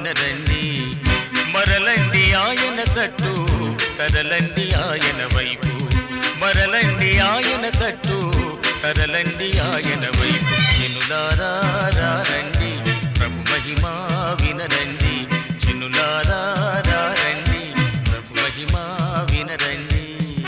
వినరండి మరలండి ఆయన తట్టు కదలండి ఆయన వైపు మరలండి ఆయన తట్టు కదలండి ఆయన వైపు చినులారా రండి ప్రభు మహిమా వినరండి చినులారా రండి ప్రభు మహిమా వినరండి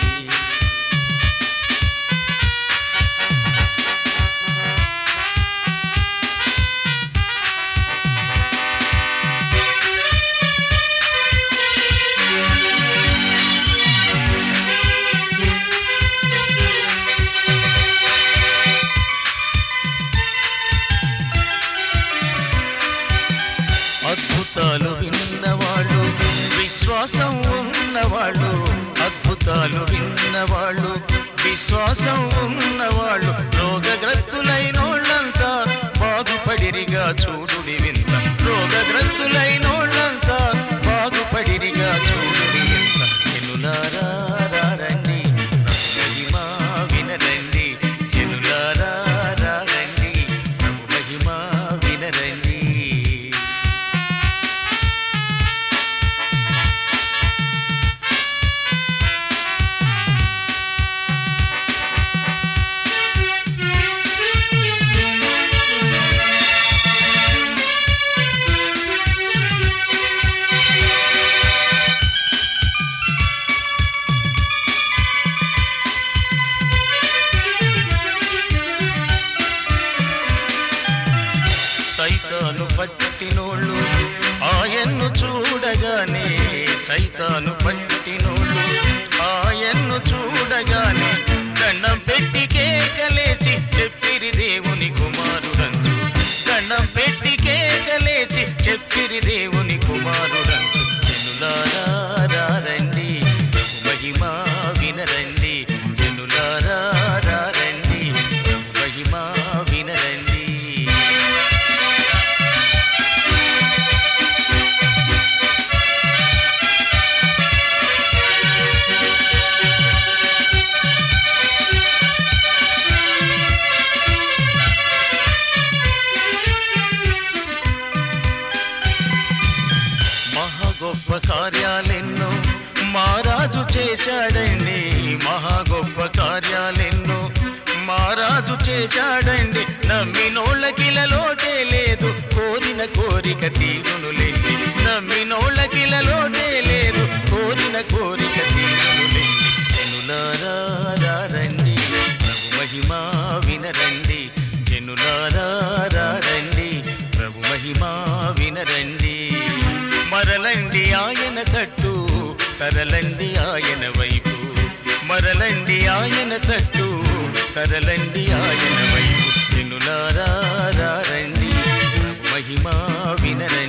అద్భుతాలు విన్నవాళ్ళు విశ్వాసం ఉన్నవాళ్ళు అద్భుతాలు విన్నవాళ్ళు విశ్వాసం ఉన్నవాళ్ళు రోగగ్రస్తులైనోళ్ళంతా బాగుపడిరిగా చూడుడి వింత రోగగ్రస్తులైనోళ్ళంతా బాగుపడిరిగా చూడుడి వింత ఎనులారా రండి మహిమా వినరండి ఎనులారా రండి ప్రభు మహిమా వినరండి సైతాను పట్టినోళ్ళు ఆయన్ను చూడగానే సైతాను పట్టినోళ్ళు ఆయన్ను చూడగానే దండం పెట్టి కేకలేచి చెప్పిరి దేవుని కుమారుడంచు దండం పెట్టి కేకలేచి చెప్పిరి దేవుని కుమారుడంచు జనులారా రండి ప్రభు మహిమా వినరండి జనులారా రండి ప్రభు మహిమా వినరండి మహా గొప్ప కార్యాలెన్నో మారాజు చేశాడండి మహా గొప్ప కార్యాలెన్నో మారాజు చేశాడండి నమ్మినోళ్ళకిలలోటే లేదు కోరిన కోరిక తీరునులేండి నమ్మినోళ్ళకిలలోటే లేదు కోరిన కోరిక తీరునులేండి జనులారా రండి ప్రభు మహిమా వినరండి జనులారా రండి ప్రభు మహిమా వినరండి మరలండి ఆయన తట్టు కరలండి ఆయన వైపు మరలండి ఆయన తట్టు కరలండి ఆయన వైపు జనులారా రండి ప్రభు మహిమా వినరండి